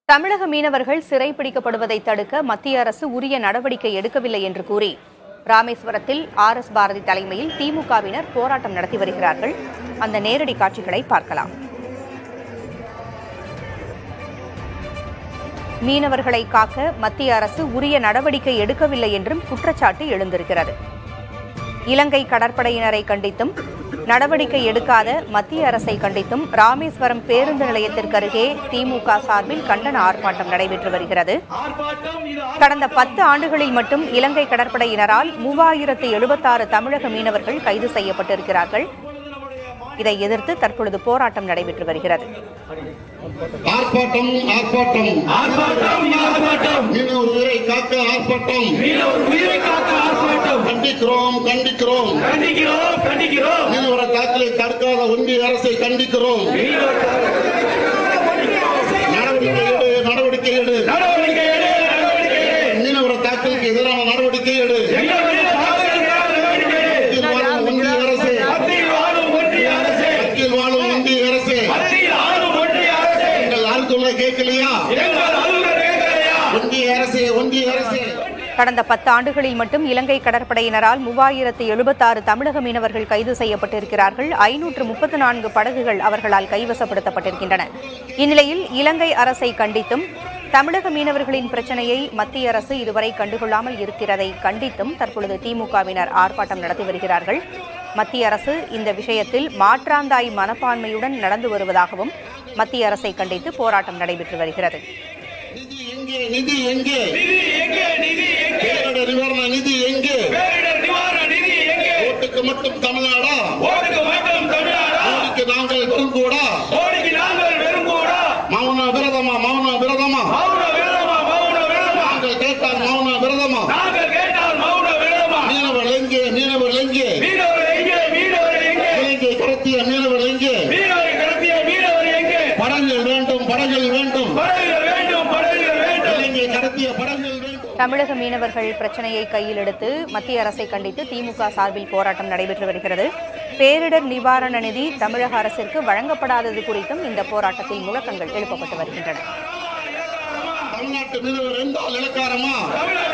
தமிழக மீனவர்கள் சிறைப்பிடிக்கப்படுவதை தடுக்க மத்திய அரசு உரிய நடவடிக்கை எடுக்கவில்லை என்று கூறி ராமேஸ்வரத்தில் ஆர் எஸ் பாரதி தலைமையில் திமுகவினர் போராட்டம் நடத்தி வருகிறார்கள் அந்த நேரடி காட்சிகளை பார்க்கலாம் மீனவர்களை காக்க மத்திய அரசு உரிய நடவடிக்கை எடுக்கவில்லை என்றும் குற்றச்சாட்டு எழுந்திருக்கிறது இலங்கை கடற்படையினரை கண்டித்தும் நடவடிக்கை எடுக்காத மத்திய அரசை கண்டித்தும் ராமேஸ்வரம் பேருந்து நிலையத்திற்கு அருகே திமுக சார்பில் கண்டன ஆர்ப்பாட்டம் நடைபெற்று வருகிறது கடந்த பத்து ஆண்டுகளில் மட்டும் இலங்கை கடற்படையினரால் மூவாயிரத்து எழுபத்தாறு தமிழக மீனவர்கள் கைது செய்யப்பட்டிருக்கிறார்கள் இதை எதிர்த்து தற்பொழுது போராட்டம் நடைபெற்று வருகிறது ஆர்ப்பாட்டம் ஆர்ப்பாட்டம் ஆர்ப்பாட்டம் ஆர்ப்பாட்டம் மீனவர் உயிரை காக்க ஆர்ப்பாட்டம் மீனவர் உயிரை காக்க ஆர்ப்பாட்டம் கண்டிக்கிறோம் கண்டிக்கிறோம் கண்டிக்கிறோம் கண்டிக்கிறோம் மீனவர தாக்கலை தடுக்காத ஒன்றிய அரசை கண்டிக்கிறோம் நடவடிக்கை எடு நடவடிக்கை எடு நடவடிக்கை எடு நடவடிக்கை எடு மீனவர தாக்கலுக்கு எதிரான நடவடிக்கை எடு எங்கள் மீது தாக்குதல் நடவடிக்கை எடு. மத்தியில் வாழும் ஒன்றிய அரசு மத்தியில் ஆளும் ஒன்றிய அரசு மத்தியில் வாழும் ஒன்றிய அரசு மத்தியில் ஆளும் ஒன்றிய அரசு எங்கள் ஆழ்துறை கேட்கலையா எங்கள் அலுவலர் கேட்கலையா ஒன்றிய அரசு ஒன்றிய அரசு கடந்த பத்து ஆண்டுகளில் மட்டும் இலங்கை கடற்படையினரால் மூவாயிரத்து எழுபத்தாறு தமிழக மீனவர்கள் கைது செய்யப்பட்டிருக்கிறார்கள் ஐநூற்று முப்பத்து நான்கு படகுகள் அவர்களால் கைவசப்படுத்தப்பட்டிருக்கின்றன இந்நிலையில் இலங்கை அரசை கண்டித்தும் தமிழக மீனவர்களின் பிரச்சனையை மத்திய அரசு இதுவரை கண்டுகொள்ளாமல் இருக்கிறதை கண்டித்தும் தற்பொழுது திமுகவினர் ஆர்ப்பாட்டம் நடத்தி வருகிறார்கள் மத்திய அரசு இந்த விஷயத்தில் மாற்றாந்தாய் மனப்பான்மையுடன் நடந்து வருவதாகவும் மத்திய அரசை கண்டித்து போராட்டம் நடைபெற்று வருகிறது நிதி எங்கே நிதி எங்கே நிதி எங்கே நிதி எங்கே பேரிடர் நிவாரண நிதி எங்கே பேரிடர் நிவாரண நிதி எங்கே ஓட்டுக்கு மட்டும் தமிழ்நாடா ஓட்டுக்கு மட்டும் தமிழ்நாடா மோடிக்கு நாங்கள் விரும்புவடா மோடிக்கு நாங்கள் வெறுங்கூடா மௌன விரதமா மௌன விரதமா மௌன விரதமா மௌன விரதமா நாங்கள் கேட்டால் மௌன விரதமா நாங்கள் கேட்டால் மௌன விரதமா மீனவர் எங்கே மீனவர் எங்கே மீனவர் எங்கே மீனவர் எங்கே இலங்கை கடத்திய மீனவர் எங்கே மீனவரை கடத்திய மீனவர் எங்கே படகுகள் வேண்டும் படகுகள் வேண்டும் படகுகள் வேண்டும் படகுகள் வேண்டும் இலங்கை கடத்திய படகுகள் வேண்டும் தமிழக மீனவர்கள் பிரச்சனையை கையில் எடுத்து மத்திய அரசை கண்டித்து திமுக சார்பில் போராட்டம் நடைபெற்று வருகிறது பேரிடர் நிவாரண நிதி தமிழக அரசிற்கு வழங்கப்படாதது குறித்தும் இந்த போராட்டத்தில் முழக்கங்கள் எழுப்பப்பட்டு வருகின்றன தமிழ்நாட்டு மீனவர் என்றால் இலக்காரமா தமிழக